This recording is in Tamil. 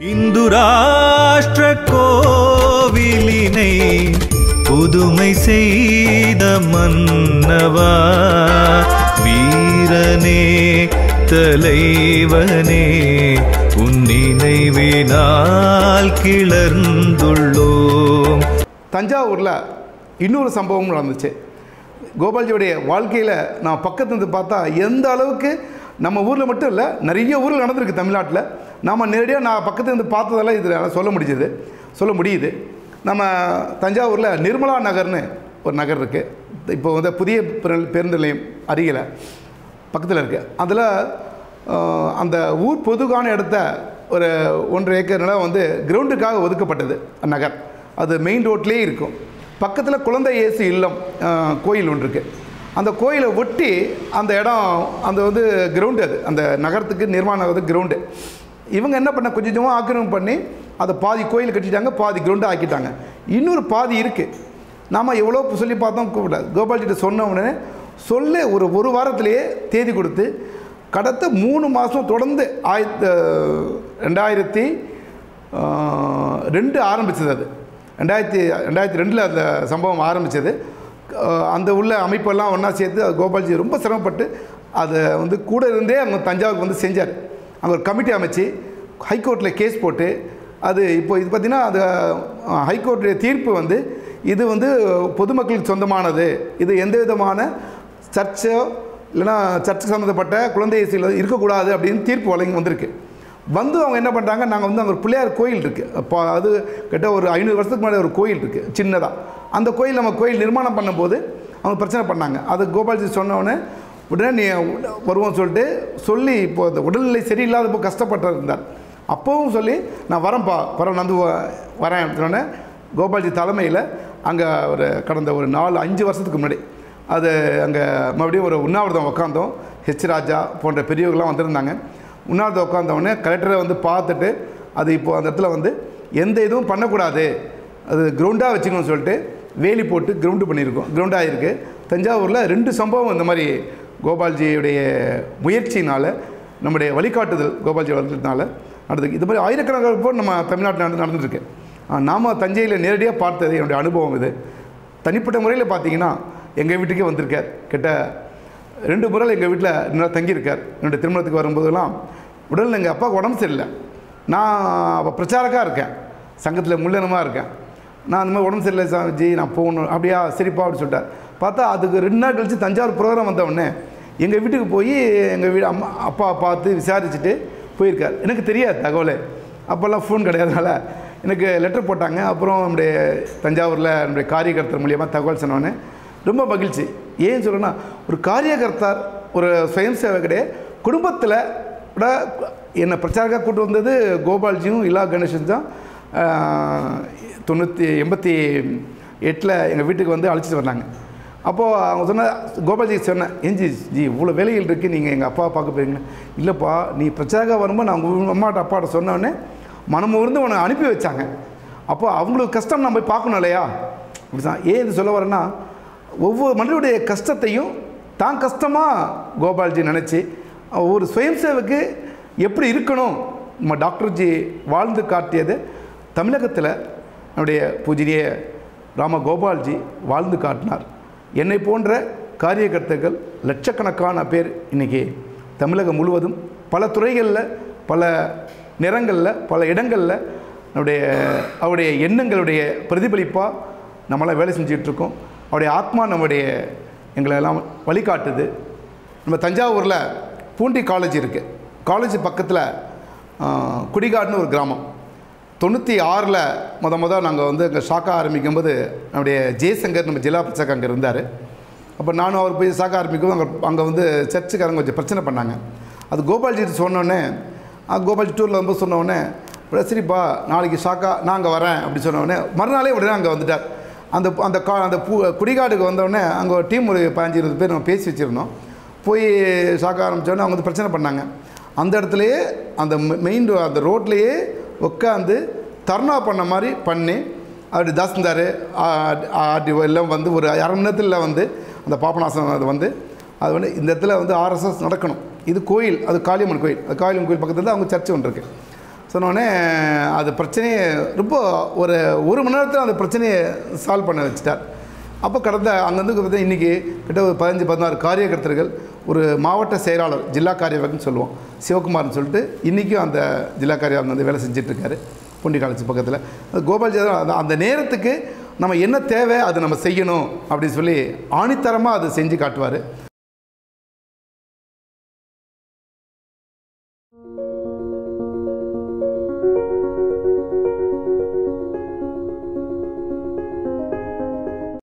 இந்து ராஷ்டிர கோவிலினை புதுமை செய்த மன்னவா வீரனே தலைவனே உன் நினைவினால் கிளர்ந்துள்ளோம் தஞ்சாவூரில் இன்னொரு சம்பவம் நடந்துச்சு கோபால்ஜியுடைய வாழ்க்கையில் நான் பக்கத்துல இருந்து பார்த்தா எந்த அளவுக்கு நம்ம ஊரில் மட்டும் இல்லை நிறைய ஊரில் நடந்திருக்கு தமிழ்நாட்டில் நாம் நேரடியாக நான் பக்கத்துல இருந்து பார்த்ததெல்லாம் இதில் சொல்ல முடிஞ்சது சொல்ல முடியுது நம்ம தஞ்சாவூரில் நிர்மலா நகர்னு ஒரு நகர் இருக்குது இப்போ வந்து புதிய பேரு- பேருந்து நிலையம் அருகில் பக்கத்தில் இருக்குது அதில் அந்த ஊர் பொதுவான இடத்த ஒரு ஒன்றரை ஏக்கர் நிலம் வந்து கிரவுண்டுக்காக ஒதுக்கப்பட்டது நகர் அது மெயின் ரோட்லேயே இருக்கும் பக்கத்தில் குழந்தை இயேசு இல்லம் அஹ், கோயில் ஒன்று இருக்குது அந்த கோயிலை ஒட்டி அந்த இடம் அந்த வந்து கிரவுண்டு அது அந்த நகரத்துக்கு நிர்மாணம் ஆகுது கிரவுண்டு இவங்க என்ன பண்ண கொஞ்சம் கொஞ்சமாக ஆக்கிரமிப்பு பண்ணி அதை பாதி கோயில் கட்டிட்டாங்க பாதி கிரவுண்டு ஆக்கிட்டாங்க இன்னொரு பாதி இருக்குது நாம் எவ்வளோ சொல்லி பார்த்தோம் கூப்பிடல கோபால்ஜிட்ட சொன்ன உடனே சொல்ல ஒரு ஒரு வாரத்திலேயே தேதி கொடுத்து கடத்த மூணு மாதம் தொடர்ந்து ஆயிரத்து ரெண்டாயிரத்தி ஆஹ், ரெண்டு ஆரம்பிச்சது அது ரெண்டாயிரத்தி ரெண்டாயிரத்தி ரெண்டில் அந்த சம்பவம் ஆரம்பித்தது அந்த உள்ள அமைப்பெல்லாம் ஒன்றா சேர்த்து அது கோபால்ஜி ரொம்ப சிரமப்பட்டு அதை வந்து கூட இருந்தே அவங்க தஞ்சாவூருக்கு வந்து செஞ்சார் அங்கே ஒரு கமிட்டி அமைச்சு ஹைகோர்ட்டில் கேஸ் போட்டு அது இப்போ இது பார்த்திங்கன்னா அது அஹ், ஹைகோர்ட்டுடைய தீர்ப்பு வந்து இது வந்து பொதுமக்களுக்கு சொந்தமானது இது எந்த விதமான சர்ச்சோ இல்லைன்னா சர்ச்சை சம்மந்தப்பட்ட குழந்தை இசையில் இருக்கக்கூடாது அப்படின்னு தீர்ப்பு வழங்கி வந்திருக்கு வந்து அவங்க என்ன பண்ணுறாங்க நாங்கள் வந்து அங்கே ஒரு பிள்ளையார் கோயில் இருக்குது அப்போ அது கிட்ட ஒரு ஐநூறு வருஷத்துக்கு முன்னாடி ஒரு கோயில் இருக்குது சின்னதாக அந்த கோயில் நம்ம கோயில் நிர்மாணம் பண்ணும்போது அவங்க பிரச்சனை பண்ணாங்க அது கோபால்ஜி சொன்ன உடனே உடனே நீ உள்ள வருவோம் சொல்லிட்டு சொல்லி இப்போ அந்த உடல்நிலை சரியில்லாத இப்போ கஷ்டப்பட்டு இருந்தார் அப்போவும் சொல்லி நான் வரேன்ப்பா பரவ வந்து வ- வரேன் அப்படின்னோடனே கோபால்ஜி தலைமையில் அங்கே ஒரு கடந்த ஒரு நாலு அஞ்சு வருஷத்துக்கு முன்னாடி அது அங்கே மறுபடியும் ஒரு உண்ணாவிரதம் உட்காந்தோம் ஹெச் ராஜா போன்ற பெரியவர்கள்லாம் வந்திருந்தாங்க உண்ணாவிரதம் உட்காந்தவொடனே கலெக்டரை வந்து பார்த்துட்டு அது இப்போ அந்த இடத்துல வந்து எந்த இதுவும் பண்ணக்கூடாது அது கிரவுண்டாக வச்சுக்கணும்னு சொல்லிட்டு வேலி போட்டு கிரவுண்டு பண்ணியிருக்கோம் கிரவுண்டாக இருக்குது தஞ்சாவூரில் ரெண்டு சம்பவம் இந்த மாதிரி கோபால்ஜியுடைய முயற்சினால் நம்முடைய வழிகாட்டுதல் கோபால்ஜி வளர்த்ததுனால நடந்தது இது மாதிரி ஆயிரக்கணக்கான பேர் நம்ம தமிழ்நாட்டில் நடந்து நடந்துருக்கு நாம் தஞ்சையில் நேரடியாக பார்த்தது என்னுடைய அனுபவம் இது தனிப்பட்ட முறையில் பார்த்தீங்கன்னா எங்கள் வீட்டுக்கே வந்திருக்கார் கிட்ட ரெண்டு முறை எங்கள் வீட்டில் இன்னும் தங்கியிருக்கார் என்னுடைய திருமணத்துக்கு வரும்போதெல்லாம் உடல் எங்கள் அப்பாவுக்கு உடம்பு சரியில்லை நான் அப்போ பிரச்சாரக்காக இருக்கேன் சங்கத்தில் முள்ளனமாக இருக்கேன் நான் அந்த மாதிரி உடம்பு சரியில்லை சாமிஜி நான் போகணும் அப்படியா சரிப்பா அப்படின்னு சொல்லிட்டார் பார்த்தா அதுக்கு ரெண்டு நாள் கழித்து தஞ்சாவூர் ப்ரோக்ராம் வந்த உடனே எங்கள் வீட்டுக்கு போய் எங்கள் வீடு அம்மா அப்பா பார்த்து விசாரிச்சுட்டு போயிருக்கார் எனக்கு தெரியாது தகவல் அப்போல்லாம் ஃபோன் கிடையாதுனால எனக்கு லெட்டர் போட்டாங்க அப்புறம் நம்முடைய தஞ்சாவூரில் நம்முடைய காரியகர்த்தர் மூலியமாக தகவல் சொன்னோன்னே ரொம்ப மகிழ்ச்சி ஏன் சொல்லணும்னா ஒரு காரியகர்த்தார் ஒரு சுயம் சேவகடைய குடும்பத்தில் கூட என்னை பிரச்சாரக்காக கூட்டு வந்தது கோபால்ஜியும் இலா கணேசன் தான் ஆஹ், தொண்ணூற்றி எண்பத்தி எட்டில் எங்கள் வீட்டுக்கு வந்து அழைச்சிட்டு வந்தாங்க அப்போது அவங்க சொன்ன கோபால்ஜி சொன்னேன் ஏஞ்சி ஜி இவ்வளோ வேலைகள் இருக்குது நீங்கள் எங்கள் அப்பாவை பார்க்க போயிருங்க இல்லைப்பா நீ பிரச்சாரக்காக வரும்போது நான் உங்கள் அம்மாட்ட அப்பாட்ட சொன்னோடனே மனம் ஊர்ந்து உன்னை அனுப்பி வச்சாங்க அப்போ அவங்களுக்கு கஷ்டம் நான் போய் பார்க்கணும் இல்லையா அப்படி தான் ஏன் இது சொல்ல வரேன்னா ஒவ்வொரு மனிதனுடைய கஷ்டத்தையும் தான் கஷ்டமாக கோபால்ஜி நினச்சி ஒரு சுயம் சேவைக்கு எப்படி இருக்கணும் நம்ம டாக்டர்ஜி வாழ்ந்து காட்டியது தமிழகத்தில் நம்முடைய பூஜ்ய ராம கோபால்ஜி வாழ்ந்து காட்டினார் என்னை போன்ற காரியகர்த்தர்கள் லட்சக்கணக்கான பேர் இன்றைக்கி தமிழகம் முழுவதும் பல துறைகளில் பல நிறங்களில் பல இடங்களில் நம்முடைய அவருடைய எண்ணங்களுடைய பிரதிபலிப்பாக நம்மளாம் வேலை செஞ்சிட்ருக்கோம் அவருடைய ஆத்மா நம்முடைய எங்களை எல்லாம் வழிகாட்டுது நம்ம தஞ்சாவூரில் பூண்டி காலேஜ் இருக்குது காலேஜ் பக்கத்தில் குடிகாடுன்னு ஒரு கிராமம் தொண்ணூற்றி ஆறில் முத முத நாங்கள் வந்து அங்கே ஷாக்கா ஆரம்பிக்கும்போது நம்முடைய ஜெய்சங்கர் நம்ம ஜில்லா பிரச்சனை அங்கே இருந்தார் அப்போ நானும் அவர் போய் ஷாக்கா ஆரம்பிக்கும் அங்கே அங்கே வந்து சர்ச்சுக்காரங்க கொஞ்சம் பிரச்சனை பண்ணாங்க அது கோபால்ஜி சொன்னோடனே கோபால்ஜி டூரில் வந்து சொன்னோடனே "அப்படியா, சரிப்பா நாளைக்கு ஷாக்கா நான் அங்கே வரேன் அப்படி சொன்னோடனே மறுநாளே உடனே அங்கே வந்துட்டார் அந்த அந்த கா அந்த பூ குடிகாடுக்கு வந்தோடனே அங்கே ஒரு டீம் ஒரு பதினஞ்சு இருபது பேர் நம்ம பேசி வச்சுருந்தோம் போய் ஷாக்க ஆரம்பித்தோடனே அவங்க வந்து பிரச்சனை பண்ணாங்க அந்த இடத்துலையே அந்த மெயின் அந்த ரோட்லேயே உட்காந்து தர்ணா பண்ண மாதிரி பண்ணி அப்படி தாசில்தார் ஆர்டிஓ எல்லாம் வந்து ஒரு அரை மணி நேரத்தில் வந்து அந்த பாபநாசம் அது வந்து அது வந்து இந்த இடத்துல வந்து ஆர்எஸ்எஸ் நடக்கணும் இது கோயில் அது காளியம்மன் கோயில் அது காளியம்மன் கோயில் பக்கத்தில் தான் அவங்க சர்ச்சு ஒன்று இருக்குது சொன்னோடனே அது பிரச்சனையை ரொம்ப ஒரு ஒரு மணி நேரத்தில் அந்த பிரச்சனையை சால்வ் பண்ண வச்சுட்டார் அப்போ கடந்த அங்கேருந்து பார்த்தா இன்றைக்கி கிட்ட ஒரு பதினஞ்சு பதினாறு காரியகர்த்தர்கள் ஒரு மாவட்ட செயலாளர் ஜில்லா காரியவர்னு சொல்லுவோம் சிவகுமார்னு சொல்லிட்டு இன்றைக்கும் அந்த ஜில்லா காரியவர் வந்து வேலை செஞ்சிட்ருக்காரு பூண்டி காலேஜ் பக்கத்தில் அது கோபால்ஜி தான் அந்த- அந்த நேரத்துக்கு நம்ம என்ன தேவை அது நம்ம செய்யணும் அப்படின்னு சொல்லி ஆணித்தரமாக அது செஞ்சு காட்டுவார்